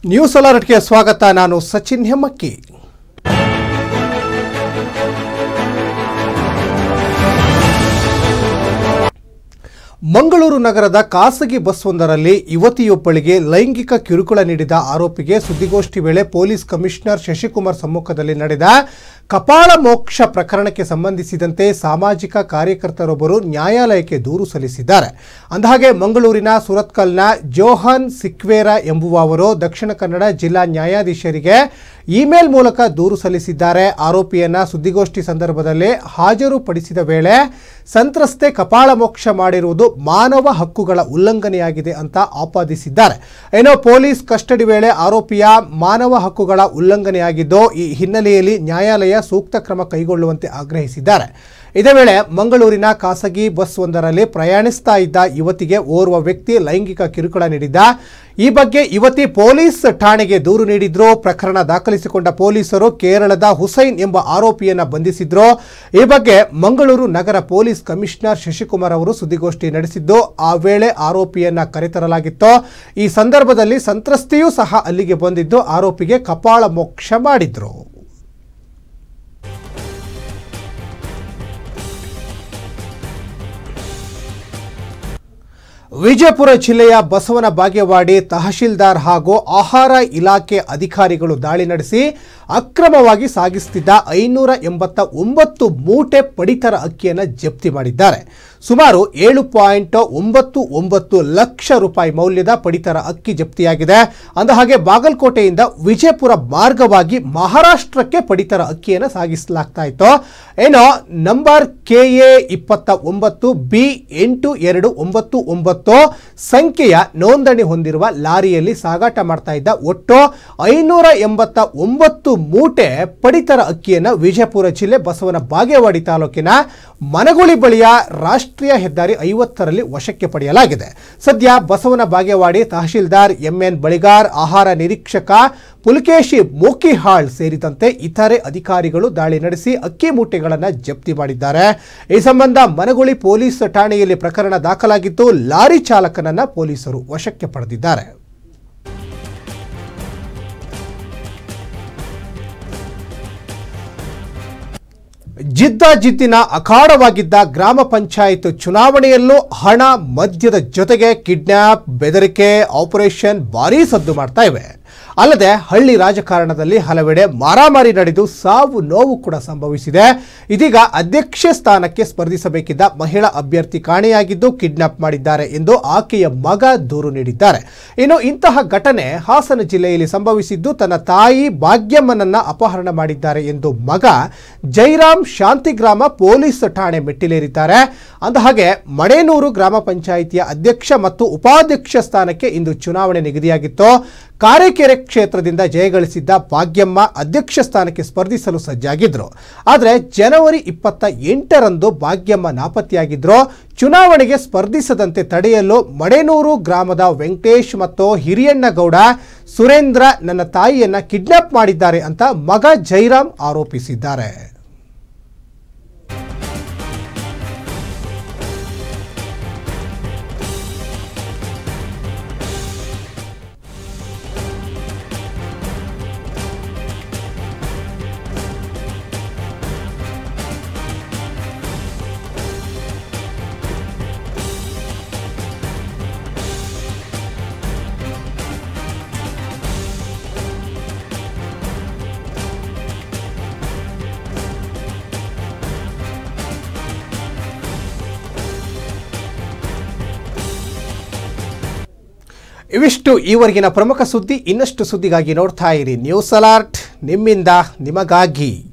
news ಅಲರ್ಟ್ಗೆ ಸ್ವಾಗತ ನಾನು ಸಚಿನ್ ಹೆಮ್ಮಕ್ಕಿ ಮಂಗಳೂರು ನಗರದ ಖಾಸಗಿ ಬಸ್ವೊಂದರಲ್ಲಿ ಯುವತಿಯೊಬ್ಬಳಿಗೆ ಲೈಂಗಿಕ ಕಿರುಕುಳ ನೀಡಿದ ಆರೋಪಿಗೆ ಸುದ್ದಿಗೋಷ್ಠಿ ವೇಳೆ ಪೊಲೀಸ್ ಕಮಿಷನರ್ ಶಶಿಕುಮಾರ್ ಸಮ್ಮುಖದಲ್ಲಿ ನಡೆದ ಕಪಾಳ ಮೋಕ್ಷ ಪ್ರಕರಣಕ್ಕೆ ಸಂಬಂಧಿಸಿದಂತೆ ಸಾಮಾಜಿಕ ಕಾರ್ಯಕರ್ತರೊಬ್ಬರು ನ್ಯಾಯಾಲಯಕ್ಕೆ ದೂರು ಸಲ್ಲಿಸಿದ್ದಾರೆ ಅಂದಹಾಗೆ ಮಂಗಳೂರಿನ ಸುರತ್ಕಲ್ನ ಜೋಹನ್ ಸಿಕ್ವೇರ ಎಂಬುವವರು ದಕ್ಷಿಣ ಕನ್ನಡ ಜಿಲ್ಲಾ ನ್ಯಾಯಾಧೀಶರಿಗೆ ಇಮೇಲ್ ಮೂಲಕ ದೂರು ಸಲ್ಲಿಸಿದ್ದಾರೆ ಆರೋಪಿಯನ್ನ ಸುದ್ದಿಗೋಷ್ಠಿ ಸಂದರ್ಭದಲ್ಲಿ ಹಾಜರುಪಡಿಸಿದ ವೇಳೆ ಸಂತ್ರಸ್ತೆ ಕಪಾಳ ಮೋಕ್ಷ ಮಾಡಿರುವುದು ಮಾನವ ಹಕ್ಕುಗಳ ಉಲ್ಲಂಘನೆಯಾಗಿದೆ ಅಂತ ಆಪಾದಿಸಿದ್ದಾರೆ ಏನೋ ಪೊಲೀಸ್ ಕಸ್ಟಡಿ ವೇಳೆ ಆರೋಪಿಯ ಮಾನವ ಹಕ್ಕುಗಳ ಉಲ್ಲಂಘನೆಯಾಗಿದ್ದು ಈ ಹಿನ್ನೆಲೆಯಲ್ಲಿ ನ್ಯಾಯಾಲಯ ಸೂಕ್ತ ಕ್ರಮ ಕೈಗೊಳ್ಳುವಂತೆ ಆಗ್ರಹಿಸಿದ್ದಾರೆ ಇದೇ ವೇಳೆ ಮಂಗಳೂರಿನ ಖಾಸಗಿ ಬಸ್ ಒಂದರಲ್ಲಿ ಪ್ರಯಾಣಿಸ್ತಾ ಇದ್ದ ಯುವತಿಗೆ ಓರ್ವ ವ್ಯಕ್ತಿ ಲೈಂಗಿಕ ಕಿರುಕುಳ ನೀಡಿದ್ದ ಈ ಬಗ್ಗೆ ಯುವತಿ ಪೊಲೀಸ್ ಠಾಣೆಗೆ ದೂರು ನೀಡಿದ್ರು ಪ್ರಕರಣ ದಾಖಲಿಸಿಕೊಂಡ ಪೊಲೀಸರು ಕೇರಳದ ಹುಸೈನ್ ಎಂಬ ಆರೋಪಿಯನ್ನ ಬಂಧಿಸಿದ್ರು ಈ ಬಗ್ಗೆ ಮಂಗಳೂರು ನಗರ ಪೊಲೀಸ್ ಕಮಿಷನರ್ ಶಶಿಕುಮಾರ್ ಅವರು ಸುದ್ದಿಗೋಷ್ಠಿ ನಡೆಸಿದ್ದು ಆ ವೇಳೆ ಆರೋಪಿಯನ್ನ ಕರೆತರಲಾಗಿತ್ತು ಈ ಸಂದರ್ಭದಲ್ಲಿ ಸಂತ್ರಸ್ತೆಯೂ ಸಹ ಅಲ್ಲಿಗೆ ಬಂದಿದ್ದು ಆರೋಪಿಗೆ ಕಪಾಳ ಮೋಕ್ಷ ಮಾಡಿದ್ರು ವಿಜಯಪುರ ಜಿಲ್ಲೆಯ ಬಸವನ ಬಾಗೇವಾಡಿ ತಹಶೀಲ್ದಾರ್ ಹಾಗೂ ಆಹಾರ ಇಲಾಖೆ ಅಧಿಕಾರಿಗಳು ದಾಳಿ ನಡೆಸಿ ಅಕ್ರಮವಾಗಿ ಸಾಗಿಸುತ್ತಿದ್ದ ಐನೂರ ಎಂಬತ್ತ ಒಂಬತ್ತು ಮೂಟೆ ಪಡಿತರ ಅಕ್ಕಿಯನ್ನು ಜಪ್ತಿ ಮಾಡಿದ್ದಾರೆ ಸುಮಾರು ಏಳು ಪಾಯಿಂಟ್ ಒಂಬತ್ತು ಒಂಬತ್ತು ಲಕ್ಷ ರೂಪಾಯಿ ಮೌಲ್ಯದ ಪಡಿತರ ಅಕ್ಕಿ ಜಪ್ತಿಯಾಗಿದೆ ಅಂದಹಾಗೆ ಬಾಗಲಕೋಟೆಯಿಂದ ವಿಜಯಪುರ ಮಾರ್ಗವಾಗಿ ಮಹಾರಾಷ್ಟ್ರಕ್ಕೆ ಪಡಿತರ ಅಕ್ಕಿಯನ್ನು ಸಾಗಿಸಲಾಗ್ತಾ ಇತ್ತು ಏನೋ ನಂಬರ್ ಕೆ ಎ ಇಪ್ಪತ್ತ ಒಂಬತ್ತು ಬಿ ಎಂಟು ಎರಡು ಒಂಬತ್ತು ಒಂಬತ್ತು ಸಂಖ್ಯೆಯ ನೋಂದಣಿ ಹೊಂದಿರುವ ಲಾರಿಯಲ್ಲಿ ಸಾಗಾಟ ಮಾಡ್ತಾ ಇದ್ದ ಒಟ್ಟು ಐನೂರ ಎಂಬತ್ತ ಒಂಬತ್ತು ಮೂಟೆ ಪಡಿತರ ಅಕ್ಕಿಯನ್ನು ವಿಜಯಪುರ ಜಿಲ್ಲೆ ಬಸವನ ಬಾಗೇವಾಡಿ ತಾಲೂಕಿನ ಮನಗುಳಿ ಬಳಿಯ ರಾಷ್ಟ್ರೀಯ ಹೆದ್ದಾರಿ ಐವತ್ತರಲ್ಲಿ ವಶಕ್ಕೆ ಪಡೆಯಲಾಗಿದೆ ಸದ್ಯ ಬಸವನ ಬಾಗೇವಾಡಿ ತಹಶೀಲ್ದಾರ್ ಎಂಎನ್ ಬಳಿಗಾರ್ ಆಹಾರ ನಿರೀಕ್ಷಕ ಪುಲಕೇಶಿ ಮೋಕಿಹಾಳ್ ಸೇರಿದಂತೆ ಇತರೆ ಅಧಿಕಾರಿಗಳು ದಾಳಿ ನಡೆಸಿ ಅಕ್ಕಿ ಮೂಟೆಗಳನ್ನು ಜಪ್ತಿ ಮಾಡಿದ್ದಾರೆ ಈ ಸಂಬಂಧ ಮನಗುಳಿ ಪೊಲೀಸ್ ಠಾಣೆಯಲ್ಲಿ ಪ್ರಕರಣ ದಾಖಲಾಗಿದ್ದು ಲಾರಿ ಚಾಲಕನನ್ನ ಪೊಲೀಸರು ವಶಕ್ಕೆ ಪಡೆದಿದ್ದಾರೆ ಜಿದ್ದಾಜಿದ್ದಿನ ಅಖಾಡವಾಗಿದ್ದ ಗ್ರಾಮ ಪಂಚಾಯತ್ ಚುನಾವಣೆಯಲ್ಲೂ ಹಣ ಮದ್ಯದ ಜೊತೆಗೆ ಕಿಡ್ನ್ಯಾಪ್ ಬೆದರಿಕೆ ಆಪರೇಷನ್ ಭಾರೀ ಸದ್ದು ಮಾಡ್ತಾ ಇವೆ ಅಲ್ಲದೆ ಹಳ್ಳಿ ರಾಜಕಾರಣದಲ್ಲಿ ಹಲವೆಡೆ ಮಾರಾಮಾರಿ ನಡೆದು ಸಾವು ನೋವು ಕೂಡ ಸಂಭವಿಸಿದೆ ಇದೀಗ ಅಧ್ಯಕ್ಷ ಸ್ಥಾನಕ್ಕೆ ಸ್ಪರ್ಧಿಸಬೇಕಿದ್ದ ಮಹಿಳಾ ಅಭ್ಯರ್ಥಿ ಕಾಣೆಯಾಗಿದ್ದು ಕಿಡ್ನಾಪ್ ಮಾಡಿದ್ದಾರೆ ಎಂದು ಆಕೆಯ ಮಗ ದೂರು ನೀಡಿದ್ದಾರೆ ಇನ್ನು ಇಂತಹ ಘಟನೆ ಹಾಸನ ಜಿಲ್ಲೆಯಲ್ಲಿ ಸಂಭವಿಸಿದ್ದು ತನ್ನ ತಾಯಿ ಭಾಗ್ಯಮ್ಮನನ್ನ ಅಪಹರಣ ಮಾಡಿದ್ದಾರೆ ಎಂದು ಮಗ ಜೈರಾಮ್ ಶಾಂತಿಗ್ರಾಮ ಪೊಲೀಸ್ ಠಾಣೆ ಮೆಟ್ಟಿಲೇರಿದ್ದಾರೆ ಅಂದಹಾಗೆ ಮಡೇನೂರು ಗ್ರಾಮ ಪಂಚಾಯಿತಿಯ ಅಧ್ಯಕ್ಷ ಮತ್ತು ಉಪಾಧ್ಯಕ್ಷ ಸ್ಥಾನಕ್ಕೆ ಇಂದು ಚುನಾವಣೆ ನಿಗದಿಯಾಗಿತ್ತು ಕಾರೆಕೆರೆ ಕ್ಷೇತ್ರದಿಂದ ಜಯಗಳಿಸಿದ್ದ ಭಾಗ್ಯಮ್ಮ ಅಧ್ಯಕ್ಷ ಸ್ಥಾನಕ್ಕೆ ಸ್ಪರ್ಧಿಸಲು ಸಜ್ಜಾಗಿದ್ರು ಆದರೆ ಜನವರಿ ಇಪ್ಪತ್ತ ಎಂಟರಂದು ಭಾಗ್ಯಮ್ಮ ನಾಪತ್ತೆಯಾಗಿದ್ರು ಚುನಾವಣೆಗೆ ಸ್ಪರ್ಧಿಸದಂತೆ ತಡೆಯಲು ಮಡೇನೂರು ಗ್ರಾಮದ ವೆಂಕಟೇಶ್ ಮತ್ತು ಹಿರಿಯಣ್ಣಗೌಡ ಸುರೇಂದ್ರ ನನ್ನ ತಾಯಿಯನ್ನ ಕಿಡ್ನಾಪ್ ಮಾಡಿದ್ದಾರೆ ಅಂತ ಮಗ ಜೈರಾಮ್ ಆರೋಪಿಸಿದ್ದಾರೆ ಇವಿಷ್ಟು ಈವರೆಗಿನ ಪ್ರಮುಖ ಸುದ್ದಿ ಇನ್ನಷ್ಟು ಸುದ್ದಿಗಾಗಿ ನೋಡ್ತಾ ಇರಿ ನ್ಯೂಸ್ ಅಲರ್ಟ್ ನಿಮ್ಮಿಂದ ನಿಮಗಾಗಿ